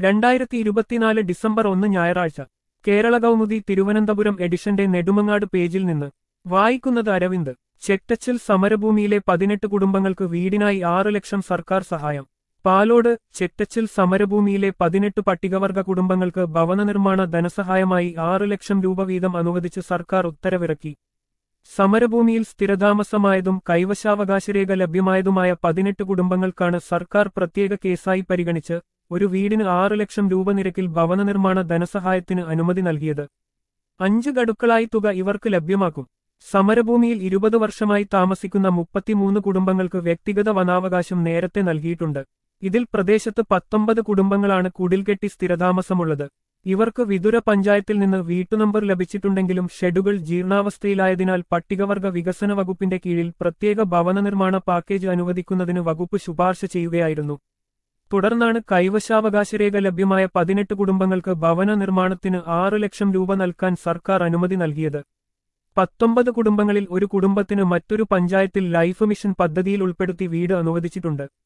രണ്ടായിരത്തി ഇരുപത്തിനാല് ഡിസംബർ ഒന്ന് ഞായറാഴ്ച കേരള കൗമുദി തിരുവനന്തപുരം എഡിഷന്റെ നെടുമങ്ങാട് പേജിൽ നിന്ന് വായിക്കുന്നത് അരവിന്ദ് ചെറ്റച്ചൽ സമരഭൂമിയിലെ പതിനെട്ട് കുടുംബങ്ങൾക്ക് വീടിനായി ആറ് ലക്ഷം സർക്കാർ സഹായം പാലോട് ചെറ്റച്ചൽ സമരഭൂമിയിലെ പതിനെട്ട് പട്ടികവർഗ കുടുംബങ്ങൾക്ക് ഭവന നിർമ്മാണ ധനസഹായമായി ആറ് ലക്ഷം രൂപ വീതം അനുവദിച്ച് സർക്കാർ ഉത്തരവിറക്കി സമരഭൂമിയിൽ സ്ഥിരതാമസമായതും കൈവശാവകാശരേഖ ലഭ്യമായതുമായ പതിനെട്ട് കുടുംബങ്ങൾക്കാണ് സർക്കാർ പ്രത്യേക കേസായി പരിഗണിച്ച് ഒരു വീടിന് ആറ് ലക്ഷം രൂപ നിരക്കിൽ ഭവന നിർമ്മാണ ധനസഹായത്തിന് അനുമതി നൽകിയത് അഞ്ച് ഗഡുക്കളായി തുക ഇവർക്ക് ലഭ്യമാക്കും സമരഭൂമിയിൽ ഇരുപത് വർഷമായി താമസിക്കുന്ന മുപ്പത്തിമൂന്ന് കുടുംബങ്ങൾക്ക് വ്യക്തിഗത വനാവകാശം നേരത്തെ നൽകിയിട്ടുണ്ട് ഇതിൽ പ്രദേശത്ത് പത്തൊമ്പത് കുടുംബങ്ങളാണ് കുടിൽകെട്ടി സ്ഥിരതാമസമുള്ളത് ഇവർക്ക് വിതുര പഞ്ചായത്തിൽ നിന്ന് വീട്ടുനമ്പർ ലഭിച്ചിട്ടുണ്ടെങ്കിലും ഷെഡുകൾ ജീർണാവസ്ഥയിലായതിനാൽ പട്ടികവർഗ വികസന വകുപ്പിന്റെ കീഴിൽ പ്രത്യേക ഭവന നിർമ്മാണ പാക്കേജ് അനുവദിക്കുന്നതിന് വകുപ്പ് ശുപാർശ ചെയ്യുകയായിരുന്നു തുടർന്നാണ് കൈവശാവകാശരേഖ ലഭ്യമായ പതിനെട്ട് കുടുംബങ്ങൾക്ക് ഭവന നിർമ്മാണത്തിന് ആറ് ലക്ഷം രൂപ നൽകാൻ സർക്കാർ അനുമതി നൽകിയത് പത്തൊമ്പത് കുടുംബങ്ങളിൽ ഒരു കുടുംബത്തിന് മറ്റൊരു പഞ്ചായത്തിൽ ലൈഫ് മിഷൻ പദ്ധതിയിൽ ഉൾപ്പെടുത്തി വീട് അനുവദിച്ചിട്ടുണ്ട്